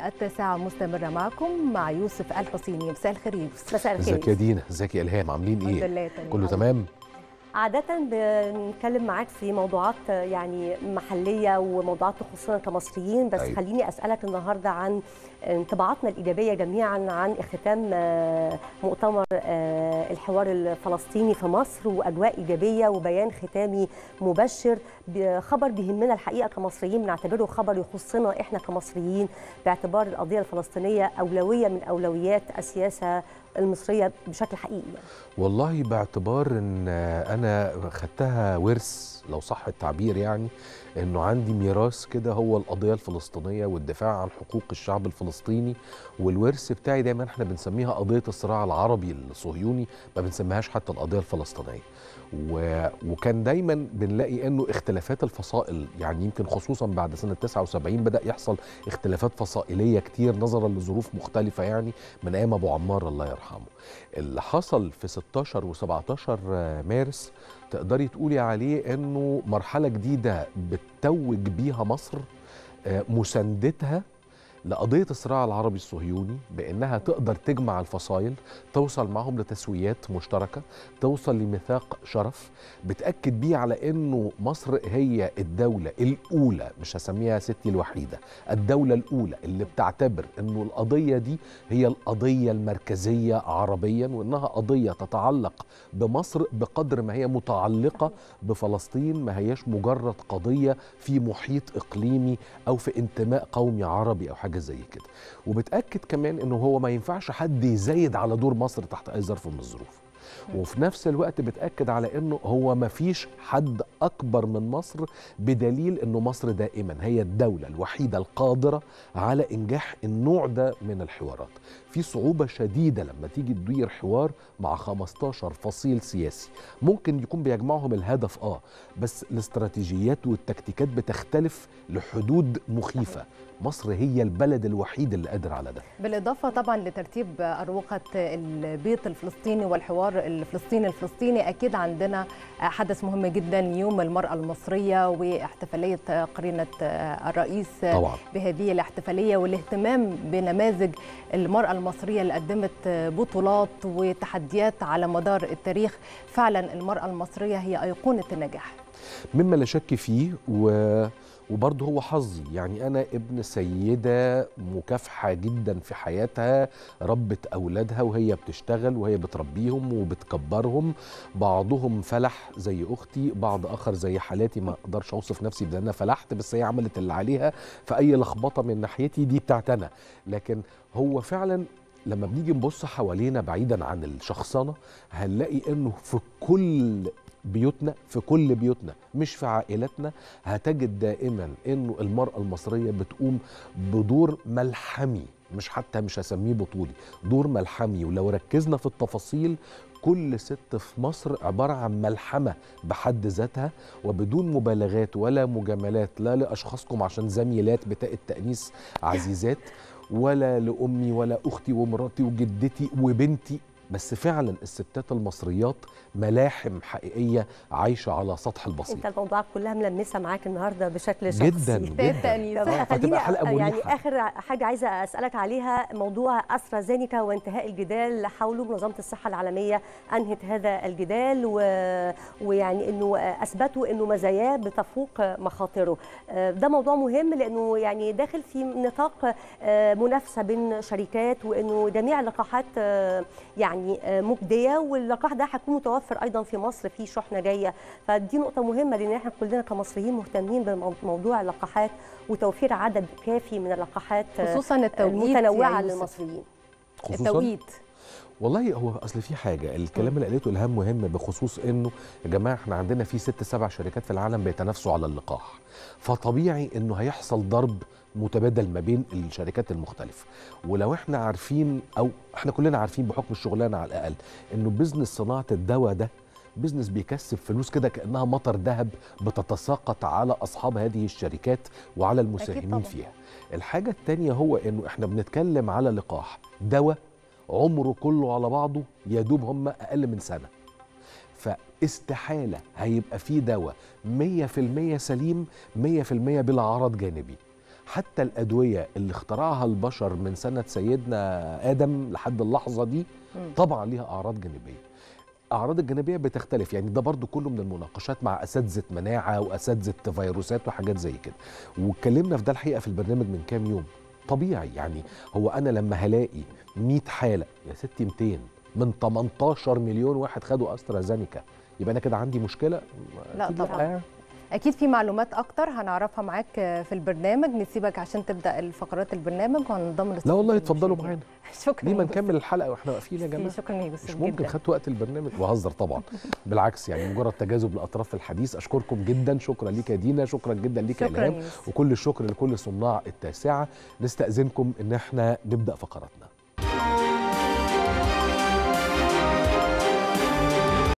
التاسعة مستمرة معكم مع يوسف الحسيني مساء الخير يوسف مساء الخير ازيك يا دينا ازيك يا الهام عاملين ايه الحمد لله تمام كله تمام عادة بنتكلم معاك في موضوعات يعني محلية وموضوعات تخصنا كمصريين بس أيوة. أيوة. خليني أسألك النهاردة عن انطباعاتنا الإيجابية جميعا عن اختتام آه، مؤتمر آه، الحوار الفلسطيني في مصر وأجواء إيجابية وبيان ختامي مبشر بخبر بيهمنا الحقيقة كمصريين بنعتبره خبر يخصنا إحنا كمصريين باعتبار القضية الفلسطينية أولوية من أولويات السياسة المصرية بشكل حقيقي يعني. والله باعتبار ان انا خدتها ورث لو صح التعبير يعني انه عندي ميراث كده هو القضيه الفلسطينيه والدفاع عن حقوق الشعب الفلسطيني والورث بتاعي دايما احنا بنسميها قضيه الصراع العربي الصهيوني ما بنسميهاش حتى القضيه الفلسطينيه و... وكان دايما بنلاقي انه اختلافات الفصائل يعني يمكن خصوصا بعد سنه 79 بدا يحصل اختلافات فصائليه كتير نظرا لظروف مختلفه يعني من ايام ابو عمار الله يرحمه اللي حصل في 16 و17 مارس تقدري تقولي عليه انه مرحله جديده بتتوج بيها مصر آه، مساندتها لقضيه الصراع العربي الصهيوني بانها تقدر تجمع الفصائل توصل معهم لتسويات مشتركه توصل لميثاق شرف بتاكد بيه على انه مصر هي الدوله الاولى مش هسميها ستي الوحيده الدوله الاولى اللي بتعتبر انه القضيه دي هي القضيه المركزيه عربيا وانها قضيه تتعلق بمصر بقدر ما هي متعلقه بفلسطين ما هياش مجرد قضيه في محيط اقليمي او في انتماء قومي عربي او حاجه زي كده وبتاكد كمان انه هو ما ينفعش حد يزايد على دور مصر تحت اي ظرف من الظروف وفي نفس الوقت بتاكد على انه هو ما فيش حد اكبر من مصر بدليل انه مصر دائما هي الدوله الوحيده القادره على انجاح النوع ده من الحوارات في صعوبه شديده لما تيجي تدير حوار مع 15 فصيل سياسي ممكن يكون بيجمعهم الهدف اه بس الاستراتيجيات والتكتيكات بتختلف لحدود مخيفه مصر هي البلد الوحيد اللي قادر على ده بالإضافة طبعا لترتيب أروقة البيت الفلسطيني والحوار الفلسطيني الفلسطيني أكيد عندنا حدث مهم جدا يوم المرأة المصرية واحتفالية قرينة الرئيس طبعا بهذه الاحتفالية والاهتمام بنماذج المرأة المصرية اللي قدمت بطولات وتحديات على مدار التاريخ فعلا المرأة المصرية هي أيقونة النجاح مما لا شك فيه و... وبرضه هو حظي يعني أنا ابن سيدة مكافحة جدا في حياتها ربت أولادها وهي بتشتغل وهي بتربيهم وبتكبرهم بعضهم فلح زي أختي بعض آخر زي حالاتي ما أقدرش أوصف نفسي بأن أنا فلحت بس هي عملت اللي عليها فأي لخبطة من ناحيتي دي بتاعت أنا لكن هو فعلا لما بنيجي نبص حوالينا بعيدا عن الشخصنة هنلاقي انه في كل بيوتنا في كل بيوتنا مش في عائلاتنا هتجد دائما انه المرأة المصرية بتقوم بدور ملحمي مش حتى مش هسميه بطولي دور ملحمي ولو ركزنا في التفاصيل كل ست في مصر عبارة عن ملحمة بحد ذاتها وبدون مبالغات ولا مجاملات لا لأشخاصكم عشان زميلات بتاء التأنيس عزيزات ولا لأمي ولا أختي ومراتي وجدتي وبنتي بس فعلا الستات المصريات ملاحم حقيقيه عايشه على سطح البسيط انت الموضوعات كلها ملمسه معاك النهارده بشكل شخصي جدا جدا طب فتبقى خليني حلقة يعني مريحة. اخر حاجه عايزه اسالك عليها موضوع استرازينيكا وانتهاء الجدال حوله منظمه الصحه العالميه انهت هذا الجدال و... ويعني انه اثبتوا انه مزاياه بتفوق مخاطره آه، ده موضوع مهم لانه يعني داخل في نطاق آه، منافسه بين شركات وانه جميع اللقاحات آه، يعني آه، مجديه واللقاح ده هيكون متوفر ايضا في مصر في شحنه جايه فدي نقطه مهمه لان احنا كلنا كمصريين مهتمين بموضوع اللقاحات وتوفير عدد كافي من اللقاحات آه، خصوصا التوقيت المتنوعه يا يوسف. للمصريين خصوصا التوقيت والله هو اصل في حاجه الكلام اللي قالته الهام مهم بخصوص انه يا جماعه احنا عندنا في ست سبع شركات في العالم بيتنافسوا على اللقاح فطبيعي انه هيحصل ضرب متبادل ما بين الشركات المختلفه ولو احنا عارفين او احنا كلنا عارفين بحكم الشغلانه على الاقل انه بزنس صناعه الدواء ده بزنس بيكسب فلوس كده كانها مطر ذهب بتتساقط على اصحاب هذه الشركات وعلى طبعاً. المساهمين فيها الحاجه الثانيه هو انه احنا بنتكلم على لقاح دواء عمره كله على بعضه يدوب هم اقل من سنه فاستحاله هيبقى فيه دواء 100% سليم 100% بلا عرض جانبي حتى الادويه اللي اخترعها البشر من سنه سيدنا ادم لحد اللحظه دي مم. طبعا ليها اعراض جانبيه الاعراض الجانبيه بتختلف يعني ده برضو كله من المناقشات مع اساتذه مناعه واساتذه فيروسات وحاجات زي كده واتكلمنا في ده الحقيقه في البرنامج من كام يوم طبيعي يعني هو انا لما هلاقي 100 حاله يا ستي 200 من 18 مليون واحد خدوا استرازينيكا يبقى انا كده عندي مشكله لا أكيد طبعاً. يعني. اكيد في معلومات اكتر هنعرفها معاك في البرنامج نسيبك عشان تبدا الفقرات البرنامج وهنضم لا والله اتفضلوا معانا شكرا ليه ما يا نكمل الحلقه واحنا واقفين يا جماعه جماعه شكرا يا مش يوسف ممكن جدا خدت وقت البرنامج بهزر طبعا بالعكس يعني مجرد تجاذب لاطراف في الحديث اشكركم جدا شكرا ليك يا دينا شكرا جدا ليك يا شكرا الهام يا يوسف وكل الشكر لكل صناع التاسعه نستاذنكم ان احنا نبدا فقراتنا